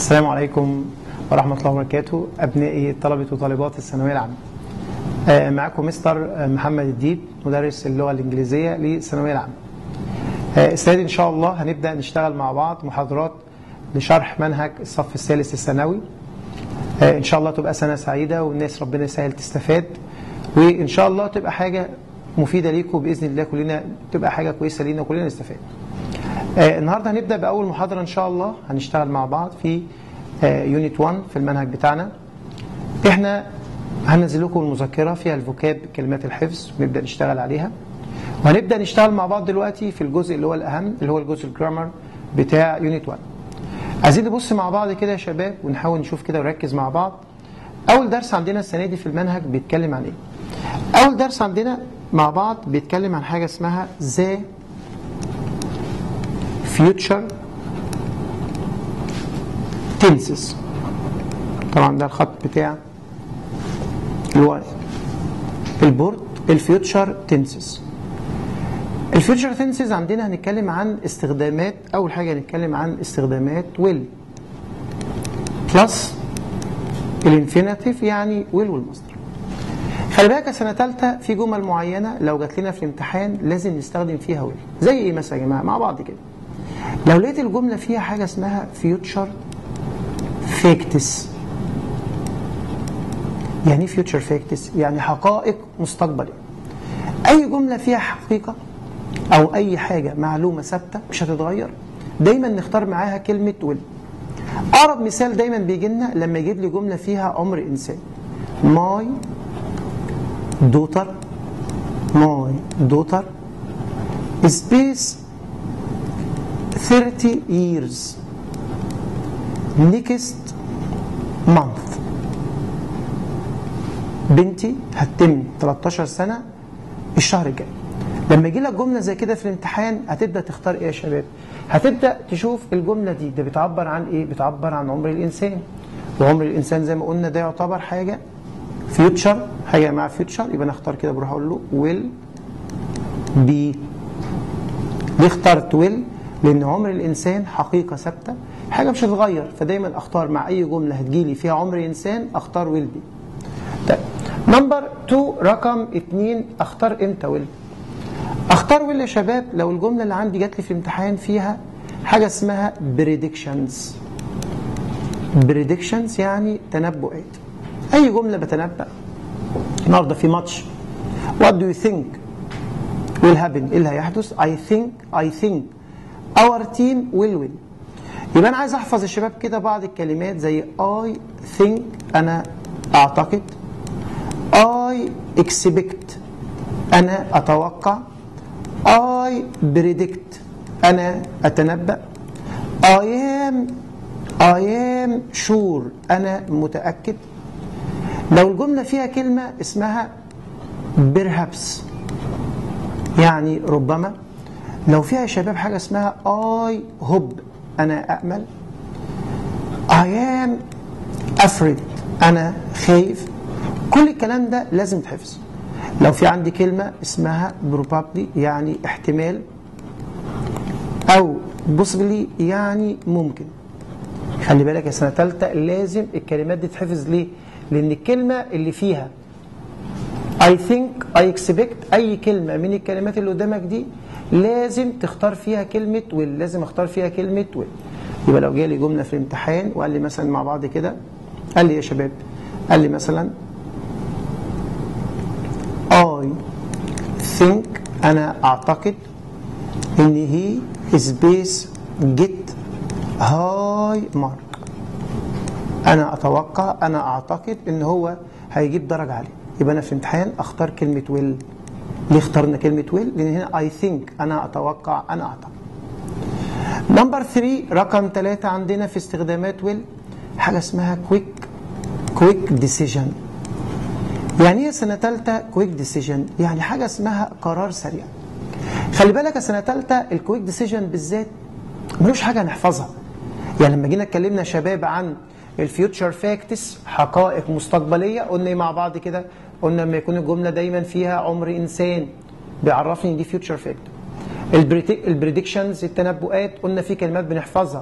السلام عليكم ورحمة الله وبركاته أبنائي طلبة وطالبات الثانوية العامة آه، معكم مستر آه، محمد الديب مدرس اللغة الإنجليزية للثانوية العامة آه، السنة دي إن شاء الله هنبدأ نشتغل مع بعض محاضرات لشرح منهج الصف الثالث الثانوي آه، إن شاء الله تبقى سنة سعيدة والناس ربنا يسهل تستفاد وإن شاء الله تبقى حاجة مفيدة ليكم بإذن الله كلنا تبقى حاجة كويسة لينا وكلنا نستفاد آه، النهارده هنبدا باول محاضره ان شاء الله هنشتغل مع بعض في يونت 1 في المنهج بتاعنا احنا هننزل لكم المذكره فيها الفوكاب كلمات الحفظ ونبدا نشتغل عليها وهنبدا نشتغل مع بعض دلوقتي في الجزء اللي هو الاهم اللي هو الجزء الجرامر بتاع يونت 1 عايزين نبص مع بعض كده يا شباب ونحاول نشوف كده ونركز مع بعض اول درس عندنا السنه دي في المنهج بيتكلم عن ايه اول درس عندنا مع بعض بيتكلم عن حاجه اسمها ذا future tenses طبعا ده الخط بتاع اللي هو البورد الفيوتشر تنسز الفيوتشر تنسز عندنا هنتكلم عن استخدامات اول حاجه هنتكلم عن استخدامات ويل بلس الانفينيتيف يعني ويل والمصدر خلي بالك يا سنه ثالثه في جمل معينه لو جات لنا في الامتحان لازم نستخدم فيها ويل زي ايه مثلا يا جماعه مع بعض كده لو لقيت الجملة فيها حاجة اسمها future facts يعني ايه future facts؟ يعني حقائق مستقبلية أي جملة فيها حقيقة أو أي حاجة معلومة ثابتة مش هتتغير دايما نختار معاها كلمة will أقرب مثال دايما بيجي لنا لما يجيب لي جملة فيها عمر إنسان my daughter my daughter space 30 years next month بنتي هتتم 13 سنة الشهر الجاي لما يجي لك جملة زي كده في الامتحان هتبدأ تختار ايه يا شباب هتبدأ تشوف الجملة دي ده بتعبر عن ايه بتعبر عن عمر الإنسان وعمر الإنسان زي ما قلنا ده يعتبر حاجة فيوتشر حاجة مع فيوتشر يبقى نختار كده بروح اقول له will be ليه اخترت will لان عمر الانسان حقيقه ثابته حاجه مش هتتغير فدايما اختار مع اي جمله هتجيلي فيها عمر انسان اختار ويل بي طيب نمبر 2 رقم 2 اختار امتى ويل اختار ويل يا شباب لو الجمله اللي عندي جات لي في الامتحان فيها حاجه اسمها بريدكشنز بريدكشنز يعني تنبؤات اي جمله بتنبأ النهارده في ماتش وات دو يو ثينك will happen ايه اللي هيحدث I think I think our team will win يبقى انا عايز احفظ يا شباب كده بعض الكلمات زي I think انا اعتقد I expect انا اتوقع I predict انا اتنبأ I am I am sure انا متأكد لو الجملة فيها كلمة اسمها perhaps يعني ربما لو فيها يا شباب حاجة اسمها I hope أنا أأمل I am afraid أنا خايف كل الكلام ده لازم تحفظ لو في عندي كلمة اسمها probably يعني احتمال أو possibly يعني ممكن خلي بالك يا سنة تالتة لازم الكلمات دي تحفظ ليه؟ لأن الكلمة اللي فيها I think I expect أي كلمة من الكلمات اللي قدامك دي لازم تختار فيها كلمة will لازم اختار فيها كلمة will يبقى لو جالي جملة في الامتحان وقال لي مثلا مع بعض كده قال لي يا شباب قال لي مثلا I think أنا أعتقد إن he space get high mark أنا أتوقع أنا أعتقد إن هو هيجيب درجة عالية يبقى أنا في امتحان أختار كلمة will ليه اخترنا كلمة ويل؟ لأن هنا I think أنا أتوقع أنا أعتقد. نمبر 3 رقم 3 عندنا في استخدامات ويل حاجة اسمها كويك كويك ديسيجن. يعني إيه سنة ثالثة كويك ديسيجن؟ يعني حاجة اسمها قرار سريع. خلي بالك يا سنة ثالثة الكويك ديسيجن بالذات ملوش حاجة نحفظها. يعني لما جينا اتكلمنا يا شباب عن الفيوتشر فاكتس حقائق مستقبليه قلنا ايه مع بعض كده قلنا لما يكون الجمله دايما فيها عمر انسان بيعرفني ان دي فيوتشر فاكت البريدكشنز التنبؤات قلنا في كلمات بنحفظها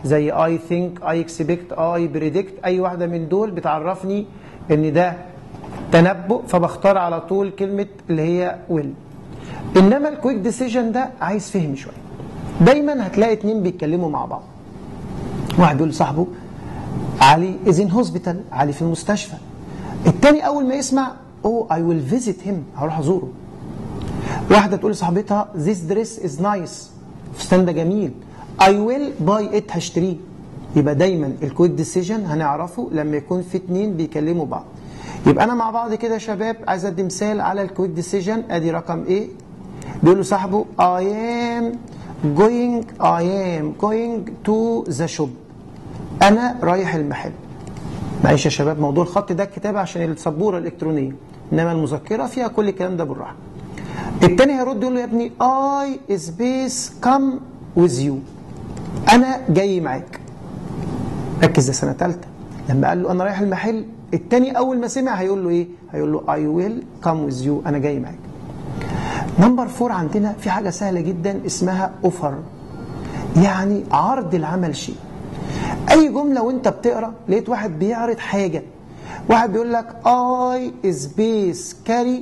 زي اي ثينك اي اكسبكت اي بريدكت اي واحده من دول بتعرفني ان ده تنبؤ فبختار على طول كلمه اللي هي ويل انما الكويك ديسيجن ده عايز فهم شويه دايما هتلاقي اتنين بيتكلموا مع بعض واحد بيقول لصاحبه علي از ان هوسبيتال علي في المستشفى التاني اول ما يسمع او اي ويل فيزيت هيم هروح ازوره واحده تقول لصاحبتها this dress is nice فستان ده جميل I will buy it هشتريه يبقى دايما الكويك ديسيجن هنعرفه لما يكون في اتنين بيكلموا بعض يبقى انا مع بعض كده يا شباب عايز ادي مثال على الكويك ديسيجن ادي رقم ايه بيقول له صاحبه I am going I am going to the shop انا رايح المحل معلش يا شباب موضوع الخط ده الكتابه عشان السبوره الالكترونيه انما المذكره فيها كل الكلام ده بالراحه التاني هيرد يقول له يا ابني I space come with you انا جاي معاك ركز ده سنه ثالثه لما قال له انا رايح المحل التاني اول ما سمع هيقول له ايه هيقول له I will come with you انا جاي معاك نمبر فور عندنا في حاجه سهله جدا اسمها اوفر يعني عرض العمل شيء اي جمله وانت بتقرا لقيت واحد بيعرض حاجه واحد بيقول لك I space carry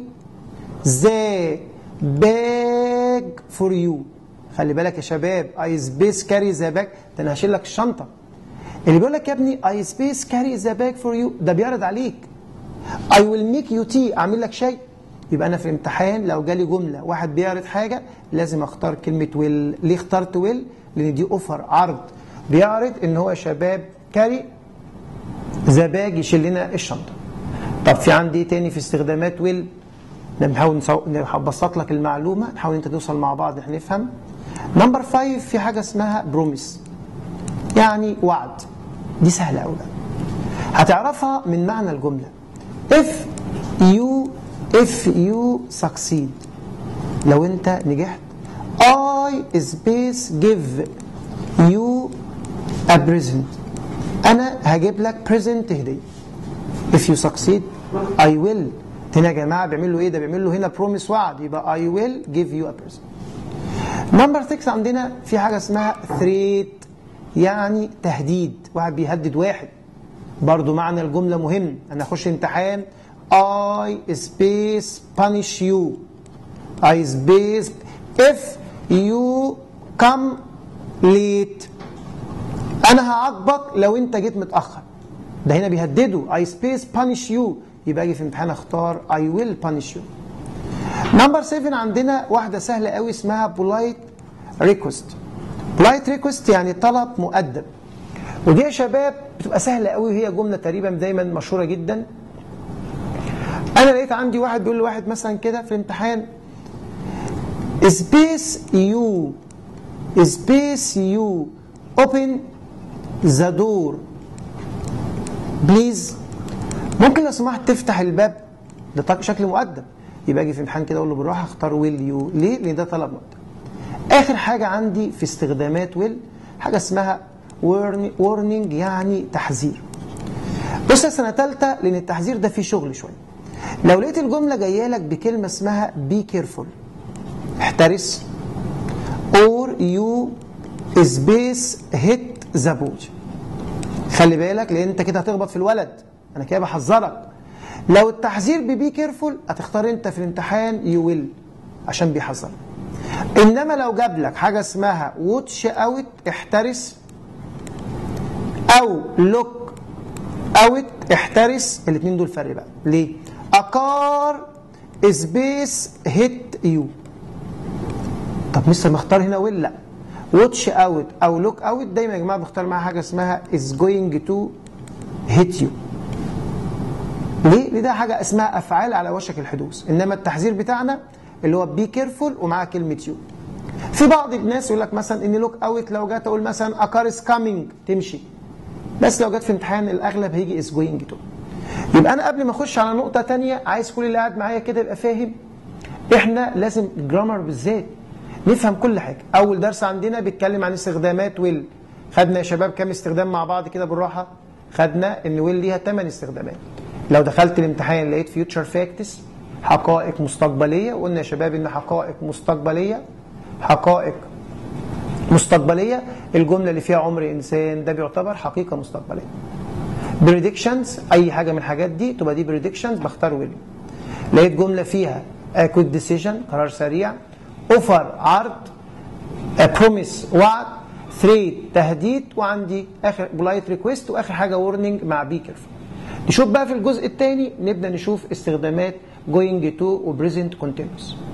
the bag for you خلي بالك يا شباب I space carry the bag ده انا هشيل لك الشنطه اللي بيقول لك يا ابني I space carry the bag for you ده بيعرض عليك I will make you tea اعمل لك شاي يبقى انا في الامتحان لو جالي جمله واحد بيعرض حاجه لازم اختار كلمه ويل ليه اخترت ويل لان دي اوفر عرض بيعرض ان هو يا شباب كاري ذا باج يشيل لنا الشنطه طب في عندي ايه تاني في استخدامات ويل نحاول نبسط لك المعلومه نحاول انت توصل مع بعض احنا نفهم نمبر 5 في حاجه اسمها بروميس يعني وعد دي سهله قوي هتعرفها من معنى الجمله if you if you succeed لو انت نجحت I space give you a present انا هجيب لك present هديه if you succeed I will هنا يا جماعه بيعمل له ايه ده بيعمل له هنا promise وعد يبقى I will give you a present نمبر 6 عندنا في حاجه اسمها threat يعني تهديد واحد بيهدد واحد برضو معنى الجمله مهم انا اخش امتحان I space punish you I space if you come late انا هعاقبك لو انت جيت متاخر ده هنا بيهدده I space punish you يبقى اجي في امتحان اختار I will punish you نمبر 7 عندنا واحده سهله قوي اسمها polite request polite request يعني طلب مؤدب ودي يا شباب بتبقى سهله قوي هي جمله تقريبا دايما مشهوره جدا انا لقيت عندي واحد بيقول لواحد مثلا كده في الامتحان space you space you open the door بليز ممكن لو سمحت تفتح الباب ده شكل مؤدب يبقى اجي في امتحان كده اقول له بالراحه اختار ويل يو ليه؟ لان ده طلب مؤدب. اخر حاجه عندي في استخدامات ويل حاجه اسمها warning يعني تحذير. بص يا سنه ثالثه لان التحذير ده فيه شغل شويه. لو لقيت الجمله جايه لك بكلمه اسمها بي كيرفول احترس or you space hit the ball خلي بالك لان انت كده هتخبط في الولد انا كده بحذرك لو التحذير ببي كيرفول هتختار انت في الامتحان يو ويل عشان بيحذرك انما لو جاب لك حاجه اسمها واتش اوت احترس او لوك اوت احترس الاثنين دول فرق بقى ليه اكار سبيس هيت يو طب مستر مختار هنا ويل لا واتش اوت او لوك اوت دايما يا جماعه بختار معاها حاجه اسمها از جوينج تو هيت يو ليه؟ ليه ده حاجه اسمها افعال على وشك الحدوث انما التحذير بتاعنا اللي هو بي كيرفول ومعاه كلمه يو في بعض الناس يقول لك مثلا ان لوك اوت لو جت اقول مثلا اكار از كامينج تمشي بس لو جت في امتحان الاغلب هيجي از جوينج تو يبقى انا قبل ما اخش على نقطه تانية عايز كل اللي قاعد معايا كده يبقى فاهم احنا لازم الجرامر بالذات نفهم كل حاجه اول درس عندنا بيتكلم عن استخدامات ويل خدنا يا شباب كام استخدام مع بعض كده بالراحه خدنا ان ويل ليها 8 استخدامات لو دخلت الامتحان لقيت فيوتشر فاكتس حقائق مستقبليه وقلنا يا شباب ان حقائق مستقبليه حقائق مستقبليه الجمله اللي فيها عمر انسان ده بيعتبر حقيقه مستقبليه بريدكشنز اي حاجه من الحاجات دي تبقى دي بريدكشنز بختار ويل لقيت جمله فيها كويك ديسيجن قرار سريع اوفر عرض بروميس وعد ثريت تهديد وعندي اخر بولايت ريكويست واخر حاجه وورنينج مع بي كيرفول نشوف بقى في الجزء الثاني نبدا نشوف استخدامات جوينج تو وبريزنت كونتينوس